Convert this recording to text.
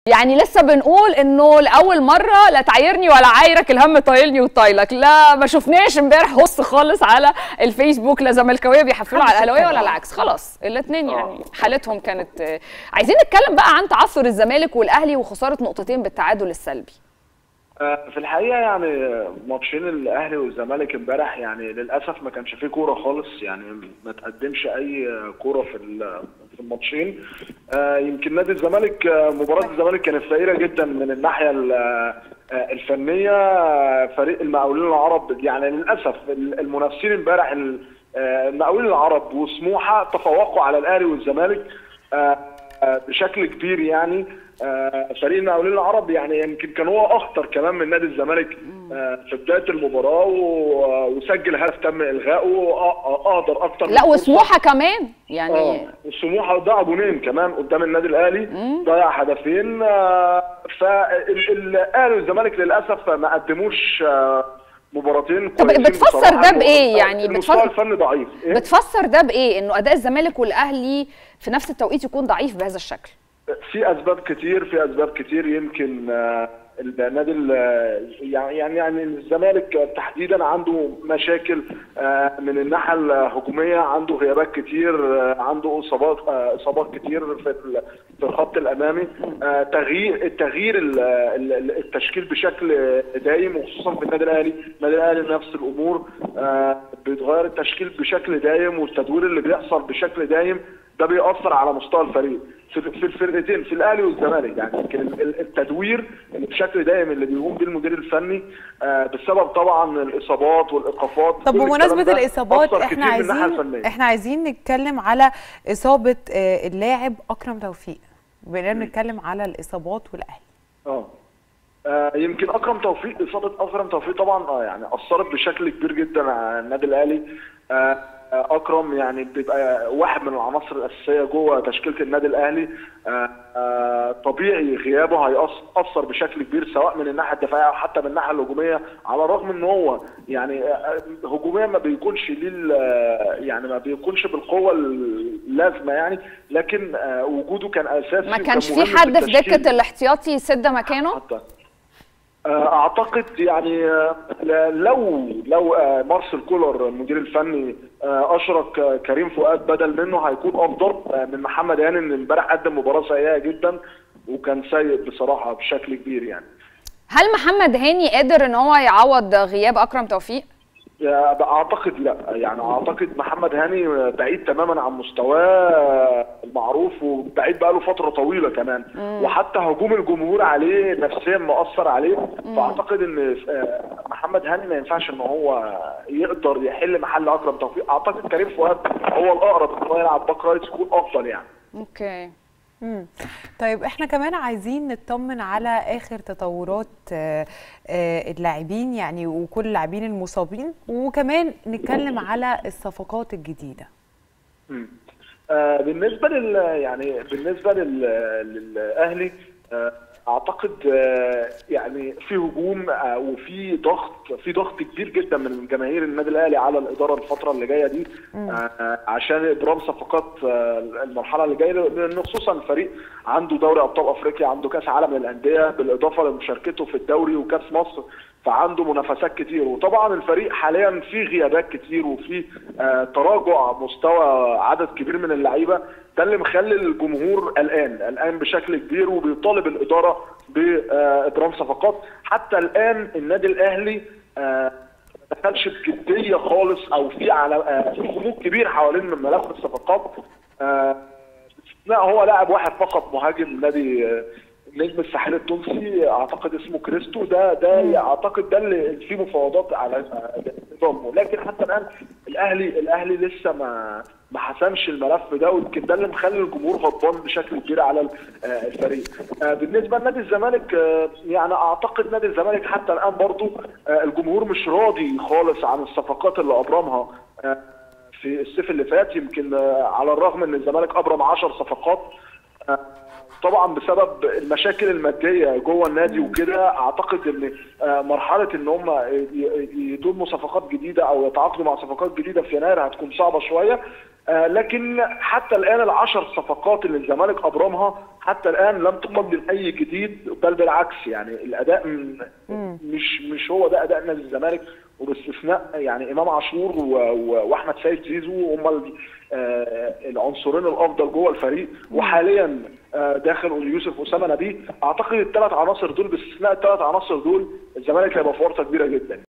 يعني لسه بنقول انه لاول مره لا تعايرني ولا عايرك الهم طايلني وطايلك لا ما شفناش امبارح هص خالص على الفيسبوك لا زملكاويه بيحفلوا على الاهلاويه ولا العكس خلاص الاثنين يعني حالتهم كانت آه، عايزين نتكلم بقى عن تعثر الزمالك والاهلي وخساره نقطتين بالتعادل السلبي آه، في الحقيقه يعني ماتشين الاهلي والزمالك امبارح يعني للاسف ما كانش فيه كوره خالص يعني ما تقدمش اي كوره في ال- في الماتشين آه، يمكن نادي الزمالك آه، مباراه الزمالك كانت فقيره جدا من الناحيه ال- آه، الفنيه آه، فريق المقاولين العرب يعني للاسف ال- المنافسين امبارح ال- آه، المقاولين العرب وسموحه تفوقوا على الاهلي والزمالك آه، آه، بشكل كبير يعني آه، فريق المقاولين العرب يعني يمكن كان هو اخطر كمان من نادي الزمالك آه، في بدايه المباراه و- وسجل هدف تم الغائه آه، آه، اقدر اكتر من لا فرصة. وسموحه كمان يعني اه وسموحه ضيع جونين كمان قدام النادي الاهلي ضيع هدفين آه، فالاهلي والزمالك للاسف ما قدموش آه، مباراتين طب كويسين بتفسر بصراحة. ده بإيه؟ يعني المستوى بتفسر- الفني ضعيف إيه؟ بتفسر ده بايه انه اداء الزمالك والاهلي في نفس التوقيت يكون ضعيف بهذا الشكل في اسباب كتير في اسباب كتير يمكن آه، النادي ال- يعني يعني يعني الزمالك تحديدا عنده مشاكل آه، من الناحيه الهجوميه عنده غيابات كتير آه، عنده اصابات آه، اصابات كتير في ال- في الخط الامامي آه، تغيير التغيير ال- ال- التشكيل بشكل دايم وخصوصا في النادي الاهلي النادي الاهلي نفس الامور آه، بيتغير التشكيل بشكل دايم والتدوير اللي بيحصل بشكل دايم ده بيأثر على مستوى الفريق في في الفرقتين في الاهلي والزمالك يعني يمكن ال- ال- التدوير اللي بشكل دايم اللي بيقوم بيه المدير الفني آه، بسبب طبعا الاصابات والايقافات طب كل بمناسبة الكلام ده الإصابات أثر احنا كتير من الناحية عايزين الفنية. احنا عايزين نتكلم على إصابة آه، اللاعب أكرم توفيق بقينا بنتكلم على الإصابات والأهلي اه آه، يمكن اكرم توفيق اصابه اكرم توفيق طبعا اه يعني اثرت بشكل كبير جدا على النادي الاهلي آه، آه، اكرم يعني بيبقى واحد من العناصر الاساسيه جوه تشكيله النادي الاهلي آه، آه، طبيعي غيابه هيأثر بشكل كبير سواء من الناحيه الدفاعيه او حتى من الناحيه الهجوميه على الرغم ان هو يعني آه، آه، هجوميا ما بيكونش ليه ال- آه، يعني ما بيكونش بالقوه اللازمه يعني لكن آه، وجوده كان اساسي ما كانش وكان في مهم حد في التشكيل. دكه الاحتياطي يسد مكانه حتى آه، اعتقد يعني آه، لو لو آه، مارسيل كولر المدير الفني آه، اشرك آه، كريم فؤاد بدل منه هيكون افضل آه، من محمد هاني ان امبارح قدم مباراه سيئه جدا وكان سيء بصراحه بشكل كبير يعني هل محمد هاني قادر ان هو يعوض غياب اكرم توفيق يا- اعتقد لا يعني اعتقد محمد هاني بعيد تماما عن مستواه المعروف وبعيد بقاله فتره طويله كمان وحتى هجوم الجمهور عليه نفسيا مؤثر عليه فاعتقد ان آه، محمد هاني ما ينفعش ان هو يقدر يحل محل اكرم توفيق اعتقد كريم فؤاد هو الاقرب ان هو يلعب باك رايت يكون افضل يعني اوكي مم. طيب احنا كمان عايزين نطمن على اخر تطورات آه، آه، اللاعبين يعني وكل اللاعبين المصابين وكمان نتكلم على الصفقات الجديده مم. آه، بالنسبه لل يعني بالنسبه لل للاهلي آه، اعتقد آه، يعني في هجوم آه، وفي ضغط في ضغط كبير جدا من جماهير النادي الاهلي على الاداره الفتره اللي جايه دي آه، عشان ابرام صفقات آه، المرحله اللي جايه لان خصوصا الفريق عنده دوري ابطال افريقيا عنده كاس عالم للانديه بالاضافه لمشاركته في الدوري وكاس مصر فعنده منافسات كتير وطبعا الفريق حاليا فيه غيابات كتير وفيه آه، تراجع مستوى عدد كبير من اللعيبه ده اللي مخلي الجمهور قلقان قلقان بشكل كبير وبيطالب الاداره بابرام صفقات حتى الان النادي الاهلي آه، ما دخلش بجديه خالص او في على آه، في غموض كبير حوالين من ملف الصفقات آه، لا هو لاعب واحد فقط مهاجم نادي آه، نجم الساحل التونسي اعتقد اسمه كريستو ده ده اعتقد ده اللي فيه مفاوضات على آه، ضمه لكن حتى الان الاهلي الاهلي لسه ما ما حسمش الملف ده ويمكن ده اللي مخلي الجمهور غضبان بشكل كبير على ال- آه، الفريق آه، بالنسبه لنادي الزمالك آه، يعني اعتقد نادي الزمالك حتى الان برضو آه، الجمهور مش راضي خالص عن الصفقات اللي ابرمها آه، في الصيف اللي فات يمكن آه، على الرغم ان الزمالك ابرم 10 صفقات آه، طبعا بسبب المشاكل الماديه جوه النادي وكده اعتقد ان آه، مرحله ان هم ي- يضموا صفقات جديده او يتعاقدوا مع صفقات جديده في يناير هتكون صعبه شويه آه، لكن حتى الان العشر صفقات اللي الزمالك ابرمها حتى الان لم تقدم اي جديد بل بالعكس يعني الاداء م- مش مش هو ده اداء نادي الزمالك وباستثناء يعني امام عاشور و- و- واحمد سيد زيزو هم ال- آه، العنصرين الافضل جوه الفريق وحاليا آه، داخل يوسف اسامه نبيه اعتقد الثلاث عناصر دول باستثناء الثلاث عناصر دول الزمالك هيبقى في ورطه كبيره جدا